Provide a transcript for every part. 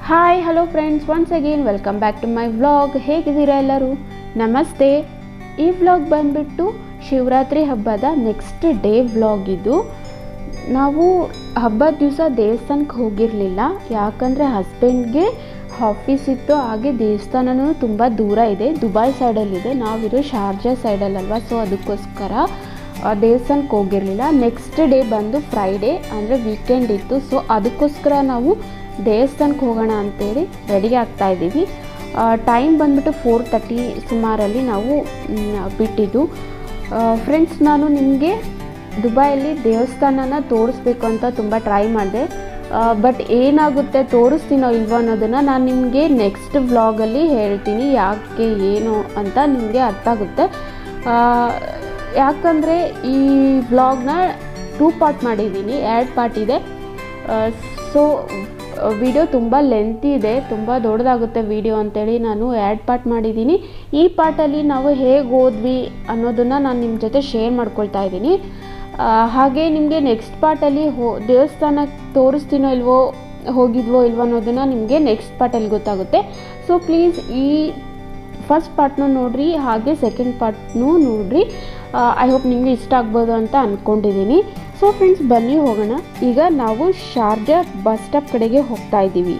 Hi hello friends once again welcome back to my vlog ಹೇಗಿದ್ದೀರಾ ಎಲ್ಲರೂ ನಮಸ್ತೆ ಈ ವ್ಲಾಗ್ ಬಂದುಬಿಟ್ಟು ಶಿವರಾತ್ರಿ ಹಬ್ಬದ ನೆಕ್ಸ್ಟ್ ಡೇ ವ್ಲಾಗ್ ಇದು ನಾವು ಹಬ್ಬದ ದಿವಸ ದೇವಸ್ಥಾನಕ್ಕೆ ಹೋಗಿರಲಿಲ್ಲ ಯಾಕಂದರೆ ಹಸ್ಬೆಂಡ್ಗೆ ಆಫೀಸ್ ಇತ್ತು ಹಾಗೆ ದೇವಸ್ಥಾನನೂ ತುಂಬ ದೂರ ಇದೆ ದುಬೈ ಸೈಡಲ್ಲಿದೆ ನಾವಿರೋ ಶಾರ್ಜಾ ಸೈಡಲ್ಲಲ್ವ ಸೊ ಅದಕ್ಕೋಸ್ಕರ ಆ, ದೇವಸ್ಥಾನಕ್ಕೆ ಹೋಗಿರಲಿಲ್ಲ ನೆಕ್ಸ್ಟ್ ಡೇ ಬಂದು ಫ್ರೈಡೇ ಅಂದರೆ ವೀಕೆಂಡ್ ಇತ್ತು ಸೊ ಅದಕ್ಕೋಸ್ಕರ ನಾವು ದೇವಸ್ಥಾನಕ್ಕೆ ಹೋಗೋಣ ಅಂತೇಳಿ ರೆಡಿ ಆಗ್ತಾ ಇದ್ದೀವಿ ಟೈಮ್ ಬಂದ್ಬಿಟ್ಟು ಫೋರ್ ತರ್ಟಿ ಸುಮಾರಲ್ಲಿ ನಾವು ಮ್, ಬಿಟ್ಟಿದ್ದು ಫ್ರೆಂಡ್ಸ್ ನಾನು ನಿಮಗೆ ದುಬೈಯಲ್ಲಿ ದೇವಸ್ಥಾನನ ತೋರಿಸ್ಬೇಕು ಅಂತ ತುಂಬ ಟ್ರೈ ಮಾಡಿದೆ ಬಟ್ ಏನಾಗುತ್ತೆ ತೋರಿಸ್ತೀನೋ ಇಲ್ವೋ ಅನ್ನೋದನ್ನು ನಾನು ನಿಮಗೆ ನೆಕ್ಸ್ಟ್ ವ್ಲಾಗಲ್ಲಿ ಹೇಳ್ತೀನಿ ಯಾಕೆ ಏನು ಅಂತ ನಿಮಗೆ ಅರ್ಥ ಆಗುತ್ತೆ ಆ, ಯಾಕಂದರೆ ಈ ವ್ಲಾಗ್ನ ಟೂ ಪಾರ್ಟ್ ಮಾಡಿದ್ದೀನಿ ಎರಡು ಪಾರ್ಟ್ ಇದೆ ಸೊ ವಿಡಿಯೋ ತುಂಬ ಲೆಂತಿ ಇದೆ ತುಂಬ ದೊಡ್ಡದಾಗುತ್ತೆ ವಿಡಿಯೋ ಅಂತೇಳಿ ನಾನು ಎರಡು ಪಾರ್ಟ್ ಮಾಡಿದ್ದೀನಿ ಈ ಪಾರ್ಟಲ್ಲಿ ನಾವು ಹೇಗೆ ಹೋದ್ವಿ ಅನ್ನೋದನ್ನು ನಾನು ನಿಮ್ಮ ಜೊತೆ ಶೇರ್ ಮಾಡ್ಕೊಳ್ತಾ ಇದ್ದೀನಿ ಆ, ಹಾಗೆ ನಿಮಗೆ ನೆಕ್ಸ್ಟ್ ಪಾರ್ಟಲ್ಲಿ ಹೋ ದೇವಸ್ಥಾನಕ್ಕೆ ತೋರಿಸ್ತೀನೋ ಇಲ್ವೋ ಹೋಗಿದ್ವೋ ಇಲ್ವೋ ಅನ್ನೋದನ್ನು ನಿಮಗೆ ನೆಕ್ಸ್ಟ್ ಪಾರ್ಟಲ್ಲಿ ಗೊತ್ತಾಗುತ್ತೆ ಸೊ ಪ್ಲೀಸ್ ಈ ಫಸ್ಟ್ ಪಾರ್ಟ್ನೂ ನೋಡಿರಿ ಹಾಗೆ ಸೆಕೆಂಡ್ ಪಾರ್ಟ್ನೂ ನೋಡಿರಿ ಐ ಹೋಪ್ ನಿಮಗೆ ಇಷ್ಟ ಆಗ್ಬೋದು ಅಂತ ಅಂದ್ಕೊಂಡಿದ್ದೀನಿ ಸೊ ಫ್ರೆಂಡ್ಸ್ ಬನ್ನಿ ಹೋಗೋಣ ಈಗ ನಾವು ಶಾರ್ಜಾ ಬಸ್ ಸ್ಟಾಪ್ ಕಡೆಗೆ ಹೋಗ್ತಾ ಇದ್ದೀವಿ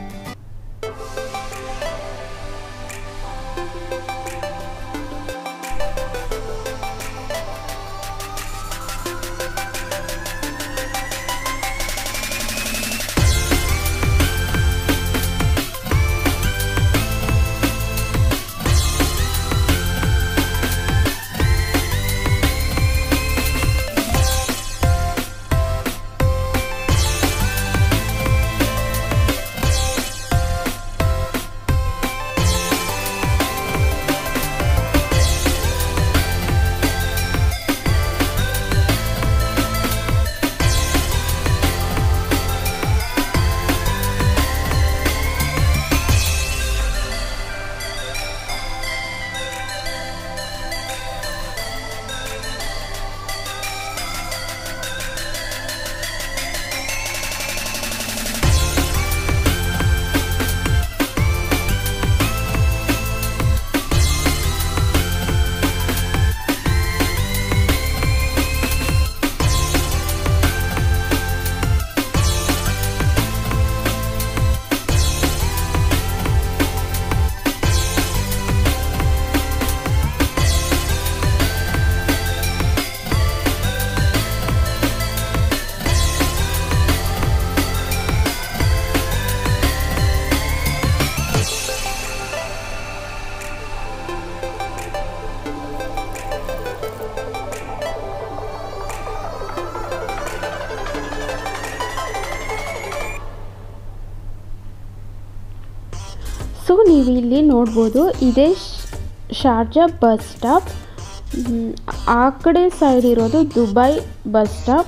ಸೊ ನೀವು ಇಲ್ಲಿ ನೋಡ್ಬೋದು ಇದೇ ಶ್- ಶಾರ್ಜಾ ಬಸ್ ಸ್ಟಾಪ್ ಮ್, ಆ ಕಡೆ ಸೈಡ್ ಇರೋದು ದುಬೈ ಬಸ್ ಸ್ಟಾಪ್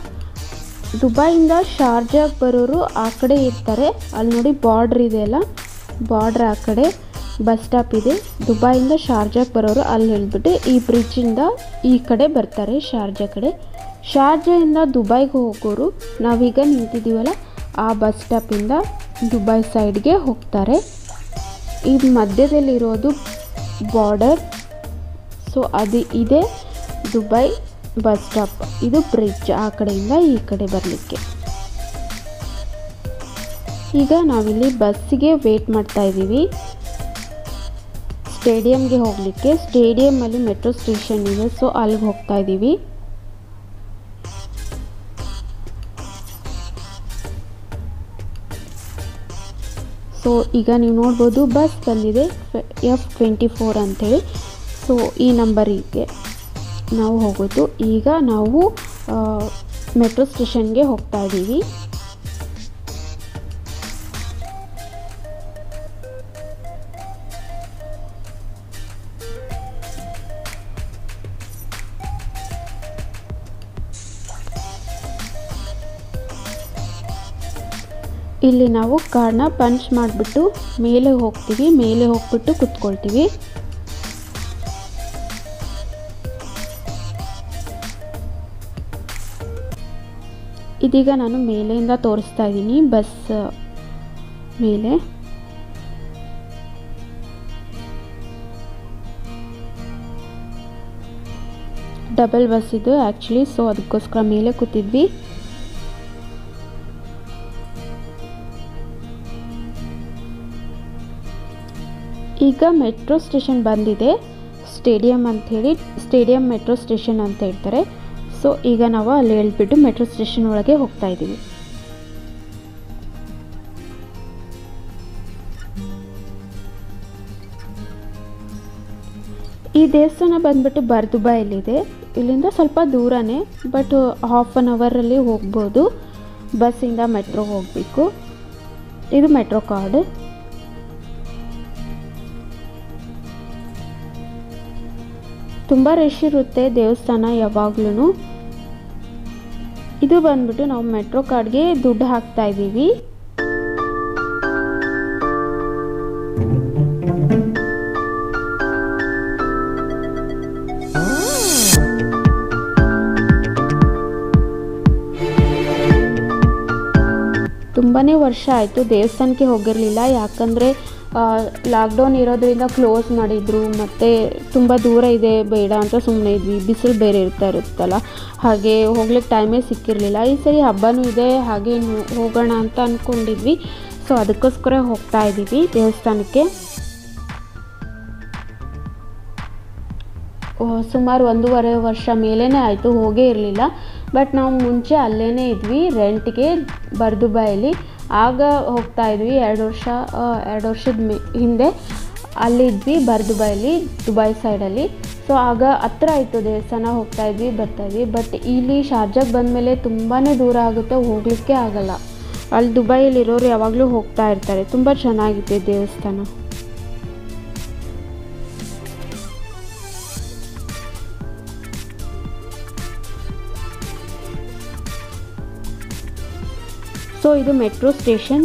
ದುಬೈಯಿಂದ ಶಾರ್ಜಾಗೆ ಬರೋರು ಆ ಕಡೆ ಇರ್ತಾರೆ ಅಲ್ಲಿ ನೋಡಿ ಬಾರ್ಡ್ರ್ ಇದೆಯಲ್ಲ ಬಾರ್ಡ್ರ್ ಆ ಕಡೆ ಬಸ್ ಸ್ಟಾಪ್ ಇದೆ ದುಬೈಯಿಂದ ಶಾರ್ಜಾಗೆ ಬರೋರು ಅಲ್ಲಿ ಹೇಳ್ಬಿಟ್ಟು ಈ ಬ್ರಿಡ್ಜಿಂದ ಈ ಕಡೆ ಬರ್ತಾರೆ ಶಾರ್ಜಾ ಕಡೆ ಶಾರ್ಜಾಯಿಂದ ದುಬೈಗೆ ಹೋಗೋರು ನಾವೀಗ ನಿಂತಿದ್ದೀವಲ್ಲ ಆ ಬಸ್ ಸ್ಟಾಪಿಂದ ದುಬೈ ಸೈಡ್ಗೆ ಹೋಗ್ತಾರೆ ಈ ಮಧ್ಯದಲ್ಲಿರೋದು ಬಾರ್ಡರ್ ಸೊ ಅದು ಇದೆ ದುಬೈ ಬಸ್ ಸ್ಟಾಪ್ ಇದು ಬ್ರಿಡ್ಜ್ ಆ ಕಡೆಯಿಂದ ಈ ಕಡೆ ಬರಲಿಕ್ಕೆ ಈಗ ನಾವಿಲ್ಲಿ ಬಸ್ಸಿಗೆ ವೇಟ್ ಮಾಡ್ತಾ ಇದ್ದೀವಿ ಸ್ಟೇಡಿಯಂಗೆ ಹೋಗಲಿಕ್ಕೆ ಸ್ಟೇಡಿಯಮಲ್ಲಿ ಮೆಟ್ರೋ ಸ್ಟೇಷನ್ ಇದೆ ಸೊ ಅಲ್ಲಿಗೆ ಹೋಗ್ತಾ ಇದ್ದೀವಿ ಸೊ ಈಗ ನೀವು ನೋಡ್ಬೋದು ಬಸ್ ಬಂದಿದೆ ಎಫ್ ಟ್ವೆಂಟಿ ಫೋರ್ ಅಂಥೇಳಿ ಸೊ ಈ ನಂಬರಿಗೆ ನಾವು ಹೋಗೋದು ಈಗ ನಾವು ಮೆಟ್ರೋ ಸ್ಟೇಷನ್ಗೆ ಹೋಗ್ತಾ ಇದ್ದೀವಿ ಇಲ್ಲಿ ನಾವು ಕಾರ್ಡ್ನ ಪಂಚ್ ಮಾಡಿಬಿಟ್ಟು ಮೇಲೆ ಹೋಗ್ತೀವಿ ಮೇಲೆ ಹೋಗ್ಬಿಟ್ಟು ಕುತ್ಕೊಳ್ತೀವಿ ಇದೀಗ ನಾನು ಮೇಲೆಯಿಂದ ತೋರಿಸ್ತಾ ಇದ್ದೀನಿ ಬಸ್ ಮೇಲೆ ಡಬಲ್ ಬಸ್ ಇದು ಆ್ಯಕ್ಚುಲಿ ಸೊ ಅದಕ್ಕೋಸ್ಕರ ಮೇಲೆ ಕೂತಿದ್ವಿ ಈಗ ಮೆಟ್ರೋ ಸ್ಟೇಷನ್ ಬಂದಿದೆ ಸ್ಟೇಡಿಯಂ ಅಂಥೇಳಿ ಸ್ಟೇಡಿಯಂ ಮೆಟ್ರೋ ಸ್ಟೇಷನ್ ಅಂತ ಹೇಳ್ತಾರೆ ಸೊ ಈಗ ನಾವು ಅಲ್ಲಿ ಹೇಳ್ಬಿಟ್ಟು ಮೆಟ್ರೋ ಸ್ಟೇಷನ್ ಒಳಗೆ ಹೋಗ್ತಾ ಇದ್ದೀವಿ ಈ ದೇವಸ್ಥಾನ ಬಂದ್ಬಿಟ್ಟು ಬರ್ದುಬಾಯಲ್ಲಿದೆ ಇಲ್ಲಿಂದ ಸ್ವಲ್ಪ ದೂರನೇ ಬಟ್ ಹಾಫ್ ಆನ್ ಅವರಲ್ಲಿ ಹೋಗ್ಬೋದು ಬಸ್ಸಿಂದ ಮೆಟ್ರೋ ಹೋಗಬೇಕು ಇದು ಮೆಟ್ರೋ ಕಾರ್ಡ್ ತುಂಬ ರಶ್ ಇರುತ್ತೆ ದೇವಸ್ಥಾನ ಯಾವಾಗ್ಲೂ ಇದು ಬಂದ್ಬಿಟ್ಟು ನಾವು ಮೆಟ್ರೋ ಕಾರ್ಡ್ಗೆ ದುಡ್ಡು ಹಾಕ್ತಾ ಇದ್ದೀವಿ ತುಂಬಾ ವರ್ಷ ಆಯಿತು ದೇವಸ್ಥಾನಕ್ಕೆ ಹೋಗಿರಲಿಲ್ಲ ಯಾಕಂದರೆ ಲಾಕ್ಡೌನ್ ಇರೋದ್ರಿಂದ ಕ್ಲೋಸ್ ಮಾಡಿದರು ಮತ್ತು ತುಂಬ ದೂರ ಇದೆ ಬೇಡ ಅಂತ ಸುಮ್ಮನೆ ಇದ್ವಿ ಬಿಸಿಲು ಬೇರೆ ಇರ್ತಾ ಇರುತ್ತಲ್ಲ ಹಾಗೆ ಹೋಗ್ಲಿಕ್ಕೆ ಟೈಮೇ ಸಿಕ್ಕಿರಲಿಲ್ಲ ಈ ಸರಿ ಹಬ್ಬನೂ ಇದೆ ಹಾಗೆ ನೋ- ಹೋಗೋಣ ಅಂತ ಅಂದ್ಕೊಂಡಿದ್ವಿ ಸೊ ಅದಕ್ಕೋಸ್ಕರ ಹೋಗ್ತಾ ಇದ್ದೀವಿ ದೇವಸ್ಥಾನಕ್ಕೆ ಓ- ಸುಮಾರು ಒಂದೂವರೆ ವರ್ಷ ಮೇಲೇ ಆಯಿತು ಹೋಗೇ ಇರಲಿಲ್ಲ ಬಟ್ ನಾವು ಮುಂಚೆ ಅಲ್ಲೇ ಇದ್ವಿ ರೆಂಟ್ಗೆ ಬರ್ದುಬಾಯಲ್ಲಿ ಆಗ ಹೋಗ್ತಾ ಇದ್ವಿ ಎರಡು ವರ್ಷ ಆ, ಎರಡು ವರ್ಷದ ಮೇ ಹಿಂದೆ ಅಲ್ಲಿದ್ವಿ ಬರ್ದುಬಾಯಲ್ಲಿ ದುಬೈ ಸೈಡಲ್ಲಿ ಸೊ ಆಗ ಹತ್ರ ಆಯಿತು ದೇವಸ್ಥಾನ ಹೋಗ್ತಾ ಇದ್ವಿ ಬರ್ತಾ ಇದ್ವಿ ಬಟ್ ಇಲ್ಲಿ ಶಾರ್ಜಾಗೆ ಬಂದಮೇಲೆ ತುಂಬಾ ದೂರ ಆಗುತ್ತೆ ಹೋಗಲಿಕ್ಕೆ ಆಗಲ್ಲ ಅಲ್ಲಿ ದುಬೈಯಲ್ಲಿ ಇರೋರು ಯಾವಾಗಲೂ ಹೋಗ್ತಾ ಇರ್ತಾರೆ ತುಂಬ ಚೆನ್ನಾಗಿದೆ ದೇವಸ್ಥಾನ ಸೊ ಇದು metro station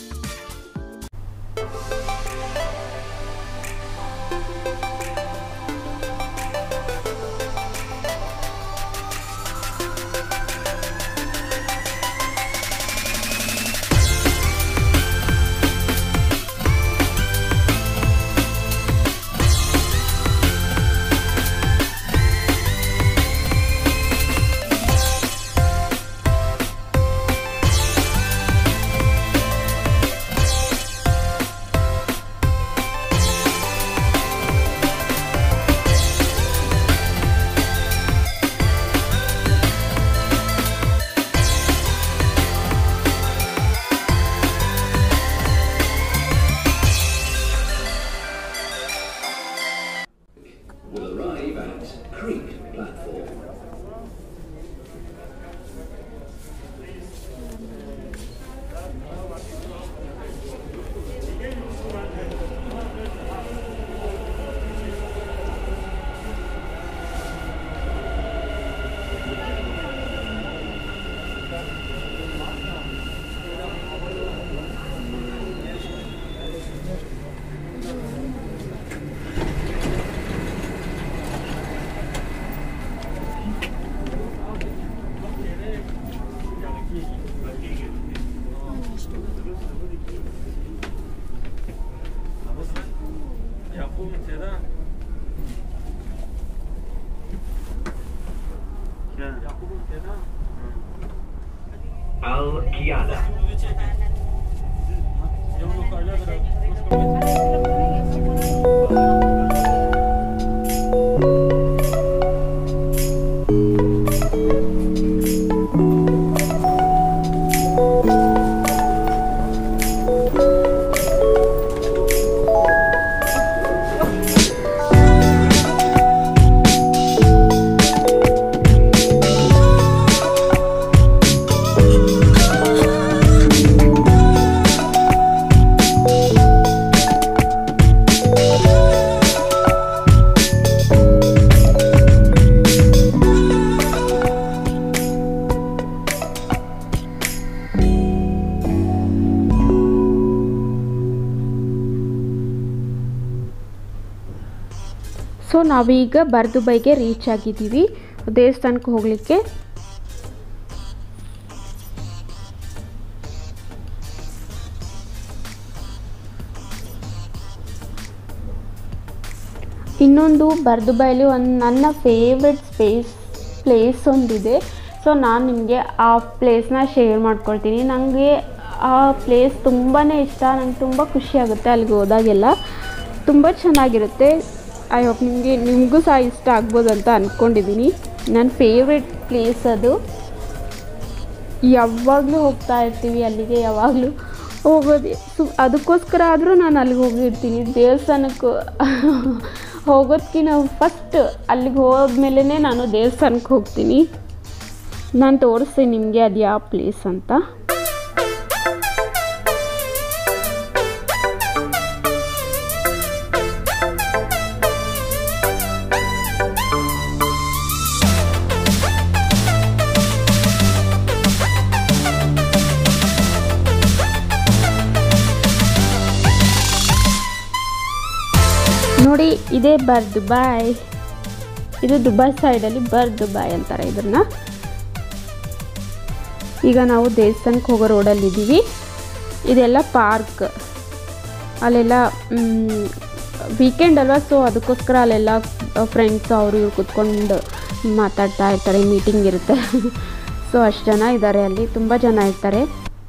will arrive at Creek platform. Al Qiada. So ನಾವೀಗ ಬರ್ದುಬೈಗೆ ರೀಚ್ ಆಗಿದ್ದೀವಿ ದೇವಸ್ಥಾನಕ್ಕೆ ಹೋಗಲಿಕ್ಕೆ ಇನ್ನೊಂದು ಬರ್ದುಬೈಲಿ ಒಂದು ನನ್ನ ಫೇವ್ರೆಟ್ ಸ್ಪೇಸ್ ಪ್ಲೇಸ್ ಒಂದಿದೆ ಸೊ ನಾನು ನಿಮಗೆ ಆ ಪ್ಲೇಸ್ನ ಶೇರ್ ಮಾಡ್ಕೊಳ್ತೀನಿ ನನಗೆ ಆ ಪ್ಲೇಸ್ ತುಂಬಾ ಇಷ್ಟ ನಂಗೆ ತುಂಬ ಖುಷಿ ಆಗುತ್ತೆ ಅಲ್ಲಿಗೆ ಹೋದಾಗೆಲ್ಲ ತುಂಬ ಚೆನ್ನಾಗಿರುತ್ತೆ ಐ ಹೋಪ್ ನಿಮಗೆ ನಿಮಗೂ ಸಹ ಇಷ್ಟ ಆಗ್ಬೋದು ಅಂತ ಅಂದ್ಕೊಂಡಿದ್ದೀನಿ ನನ್ನ ಫೇವ್ರೆಟ್ ಪ್ಲೇಸ್ ಅದು ಯಾವಾಗಲೂ ಹೋಗ್ತಾ ಇರ್ತೀವಿ ಅಲ್ಲಿಗೆ ಯಾವಾಗಲೂ ಹೋಗೋದು ಸು ಅದಕ್ಕೋಸ್ಕರ ಆದರೂ ನಾನು ಅಲ್ಲಿಗೆ ಹೋಗಿರ್ತೀನಿ ದೇವಸ್ಥಾನಕ್ಕೆ ಹೋಗೋದಕ್ಕಿಂತ ಫಸ್ಟ್ ಅಲ್ಲಿಗೆ ಹೋದ್ಮೇಲೆ ನಾನು ದೇವಸ್ಥಾನಕ್ಕೆ ಹೋಗ್ತೀನಿ ನಾನು ತೋರಿಸ್ತೀನಿ ನಿಮಗೆ ಅದು ಯಾವ ಪ್ಲೇಸ್ ಅಂತ ನೋಡಿ ಇದೇ ಬರ್ ದುಬಾಯ್ ಇದು ದುಬೈ ಸೈಡಲ್ಲಿ ಬರ್ ದುಬಾಯ್ ಅಂತಾರೆ ಇದನ್ನು ಈಗ ನಾವು ದೇವಸ್ಥಾನಕ್ಕೆ ಹೋಗೋ ರೋಡಲ್ಲಿದ್ದೀವಿ ಇದೆಲ್ಲ ಪಾರ್ಕ್ ಅಲ್ಲೆಲ್ಲ ವೀಕೆಂಡ್ ಅಲ್ವಾ ಸೊ ಅದಕ್ಕೋಸ್ಕರ ಅಲ್ಲೆಲ್ಲ ಫ್ರೆಂಡ್ಸ್ ಅವರು ಇವ್ರು ಕುತ್ಕೊಂಡು ಮಾತಾಡ್ತಾ ಇರ್ತಾರೆ ಮೀಟಿಂಗ್ ಇರುತ್ತೆ ಸೊ ಅಷ್ಟು ಜನ ಇದ್ದಾರೆ ಅಲ್ಲಿ ತುಂಬ ಜನ ಇರ್ತಾರೆ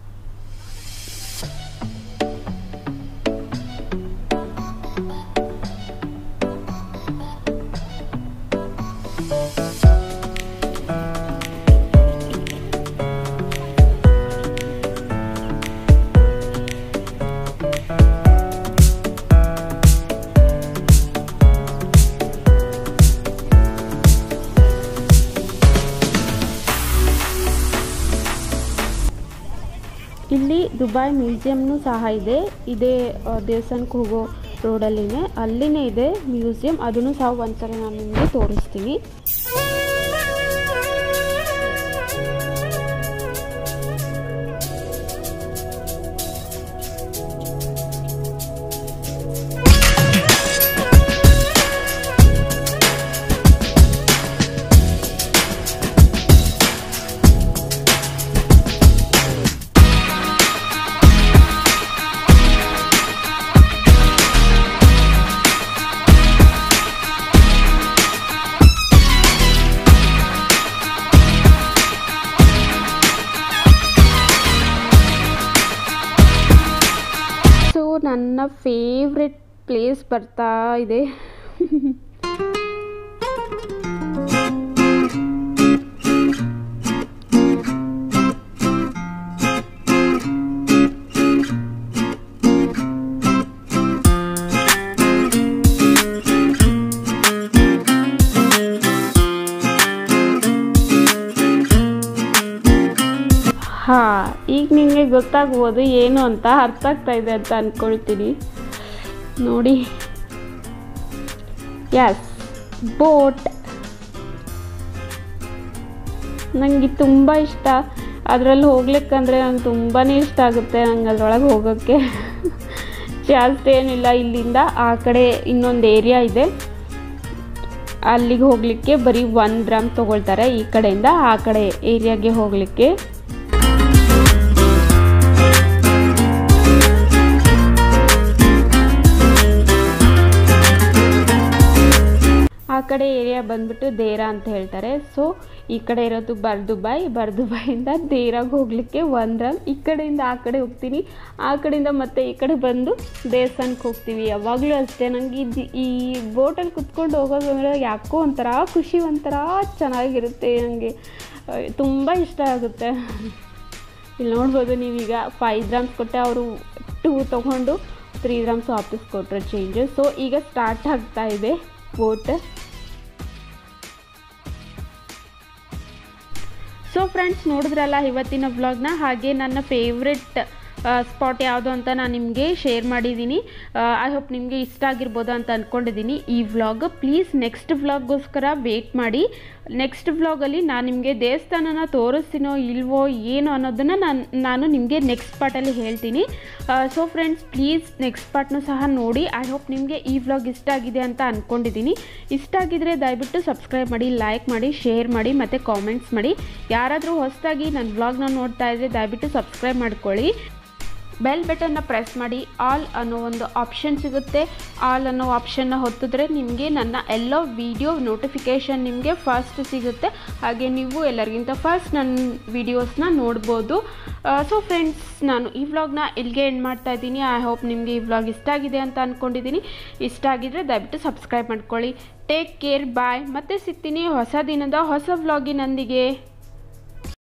ಇಲ್ಲಿ ದುಬೈ ಮ್ಯೂಸಿಯಂನು ಸಹ ಇದೆ ಇದೇ ಆ, ದೇವಸ್ಥಾನಕ್ಕೆ ಹೋಗೋ ರೋಡಲ್ಲಿನೇ ಅಲ್ಲಿನೇ ಇದೆ ಮ್ಯೂಸಿಯಂ ಅದನ್ನು ಸಹ ಒಂದ್ಸಲ ನಾನು ನಿಮಗೆ ತೋರಿಸ್ತೀನಿ ಸೊ ನನ್ನ ಫೇವ್ರೆಟ್ ಪ್ಲೇಸ್ ಬರ್ತಾ ಇದೆ ಹಾ ಈಗ ನಿಮಗೆ ಗೊತ್ತಾಗ್ಬೋದು ಏನು ಅಂತ ಅರ್ಥ ಆಗ್ತಾ ಇದೆ ಅಂತ ಅಂದ್ಕೊಳ್ತೀನಿ ನೋಡಿ ಎಸ್ ಬೋಟ್ ನನಗೆ ತುಂಬ ಇಷ್ಟ ಅದರಲ್ಲಿ ಹೋಗ್ಲಿಕ್ಕಂದ್ರೆ ನಂಗೆ ತುಂಬಾ ಇಷ್ಟ ಆಗುತ್ತೆ ನಂಗೆ ಅದ್ರೊಳಗೆ ಹೋಗೋಕ್ಕೆ ಜಾಸ್ತಿ ಏನಿಲ್ಲ ಇಲ್ಲಿಂದ ಆ ಕಡೆ ಇನ್ನೊಂದು ಏರಿಯಾ ಇದೆ ಅಲ್ಲಿಗೆ ಹೋಗಲಿಕ್ಕೆ ಬರೀ ಒನ್ ಗ್ರಾಮ್ ತೊಗೊಳ್ತಾರೆ ಈ ಕಡೆಯಿಂದ ಆ ಕಡೆ ಏರಿಯಾಗೆ ಹೋಗಲಿಕ್ಕೆ ಆ ಕಡೆ ಏರಿಯಾ ಬಂದ್ಬಿಟ್ಟು ದೇರಾ ಅಂತ ಹೇಳ್ತಾರೆ ಸೊ ಈ ಕಡೆ ಇರೋದು ಬರ್ದುಬಾಯ್ ಬರ್ದುಬಾಯಿಂದ ದೇರಾಗ ಹೋಗಲಿಕ್ಕೆ ಒಂದ್ರ ಈ ಕಡೆಯಿಂದ ಆ ಕಡೆ ಹೋಗ್ತೀನಿ ಆ ಕಡೆಯಿಂದ ಮತ್ತೆ ಈ ಕಡೆ ಬಂದು ದೇವಸ್ಥಾನಕ್ಕೆ ಹೋಗ್ತೀವಿ ಯಾವಾಗಲೂ ಅಷ್ಟೇ ನನಗೆ ಇದು ಈ ಬೋಟಲ್ಲಿ ಕುತ್ಕೊಂಡು ಹೋಗೋದು ಅಂದರೆ ಯಾಕೋ ಒಂಥರ ಖುಷಿ ಒಂಥರ ಚೆನ್ನಾಗಿರುತ್ತೆ ನನಗೆ ತುಂಬ ಇಷ್ಟ ಆಗುತ್ತೆ ಇಲ್ಲಿ ನೋಡ್ಬೋದು ನೀವೀಗ ಫೈವ್ ಗ್ರಾಮ್ಸ್ ಕೊಟ್ಟೆ ಅವರು ಟೂ ತೊಗೊಂಡು ತ್ರೀ ಗ್ರಾಮ್ಸ್ ವಾಪಸ್ ಕೊಟ್ಟರೆ ಚೇಂಜ್ ಸೊ ಈಗ ಸ್ಟಾರ್ಟ್ ಆಗ್ತಾ ಇದೆ ಬೋಟ್ ಸೊ ಫ್ರೆಂಡ್ಸ್ ನೋಡಿದ್ರಲ್ಲ ಇವತ್ತಿನ ವ್ಲಾಗ್ನ ಹಾಗೆ ನನ್ನ ಫೇವ್ರೆಟ್ ಸ್ಪಾಟ್ ಯಾವುದು ಅಂತ ನಾನು ನಿಮಗೆ ಶೇರ್ ಮಾಡಿದ್ದೀನಿ ಐ ಹೋಪ್ ನಿಮಗೆ ಇಷ್ಟ ಆಗಿರ್ಬೋದು ಅಂತ ಅಂದ್ಕೊಂಡಿದ್ದೀನಿ ಈ ವ್ಲಾಗ್ ಪ್ಲೀಸ್ ನೆಕ್ಸ್ಟ್ ವ್ಲಾಗ್ಗೋಸ್ಕರ ವೇಟ್ ಮಾಡಿ ನೆಕ್ಸ್ಟ್ ವ್ಲಾಗಲ್ಲಿ ನಾನು ನಿಮಗೆ ದೇವಸ್ಥಾನನ ತೋರಿಸ್ತೀನೋ ಇಲ್ವೋ ಏನು ಅನ್ನೋದನ್ನು ನಾನು ನಾನು ನಿಮಗೆ ನೆಕ್ಸ್ಟ್ ಪಾರ್ಟಲ್ಲಿ ಹೇಳ್ತೀನಿ ಸೊ ಫ್ರೆಂಡ್ಸ್ ಪ್ಲೀಸ್ ನೆಕ್ಸ್ಟ್ ಪಾರ್ಟ್ನೂ ಸಹ ನೋಡಿ ಐ ಹೋಪ್ ನಿಮಗೆ ಈ ವ್ಲಾಗ್ ಇಷ್ಟ ಆಗಿದೆ ಅಂತ ಅಂದ್ಕೊಂಡಿದ್ದೀನಿ ಇಷ್ಟ ಆಗಿದ್ರೆ ದಯವಿಟ್ಟು ಸಬ್ಸ್ಕ್ರೈಬ್ ಮಾಡಿ ಲೈಕ್ ಮಾಡಿ ಶೇರ್ ಮಾಡಿ ಮತ್ತು ಕಾಮೆಂಟ್ಸ್ ಮಾಡಿ ಯಾರಾದರೂ ಹೊಸದಾಗಿ ನನ್ನ ವ್ಲಾಗ್ನ ನೋಡ್ತಾ ಇದ್ದರೆ ದಯವಿಟ್ಟು ಸಬ್ಸ್ಕ್ರೈಬ್ ಮಾಡ್ಕೊಳ್ಳಿ ಬೆಲ್ ಬಟನ್ನ ಪ್ರೆಸ್ ಮಾಡಿ ಆಲ್ ಅನ್ನೋ ಒಂದು ಆಪ್ಷನ್ ಸಿಗುತ್ತೆ ಆಲ್ ಅನ್ನೋ ಆಪ್ಷನ್ನ ಹೊತ್ತಿದ್ರೆ ನಿಮಗೆ ನನ್ನ ಎಲ್ಲ ವಿಡಿಯೋ ನೋಟಿಫಿಕೇಷನ್ ನಿಮಗೆ ಫಸ್ಟ್ ಸಿಗುತ್ತೆ ಹಾಗೆ ನೀವು ಎಲ್ಲರಿಗಿಂತ ಫಸ್ಟ್ ನನ್ನ ವಿಡಿಯೋಸ್ನ ನೋಡ್ಬೋದು ಸೊ ಫ್ರೆಂಡ್ಸ್ ನಾನು ಈ ವ್ಲಾಗ್ನ ಇಲ್ಲಿಗೆ ಎಂಡ್ ಮಾಡ್ತಾ ಇದ್ದೀನಿ ಐ ಹೋಪ್ ನಿಮಗೆ ಈ ವ್ಲಾಗ್ ಇಷ್ಟ ಆಗಿದೆ ಅಂತ ಅಂದ್ಕೊಂಡಿದ್ದೀನಿ ಇಷ್ಟ ಆಗಿದ್ರೆ ದಯವಿಟ್ಟು ಸಬ್ಸ್ಕ್ರೈಬ್ ಮಾಡ್ಕೊಳ್ಳಿ ಟೇಕ್ ಕೇರ್ ಬಾಯ್ ಮತ್ತೆ ಸಿಗ್ತೀನಿ ಹೊಸ ದಿನದ ಹೊಸ ವ್ಲಾಗಿನೊಂದಿಗೆ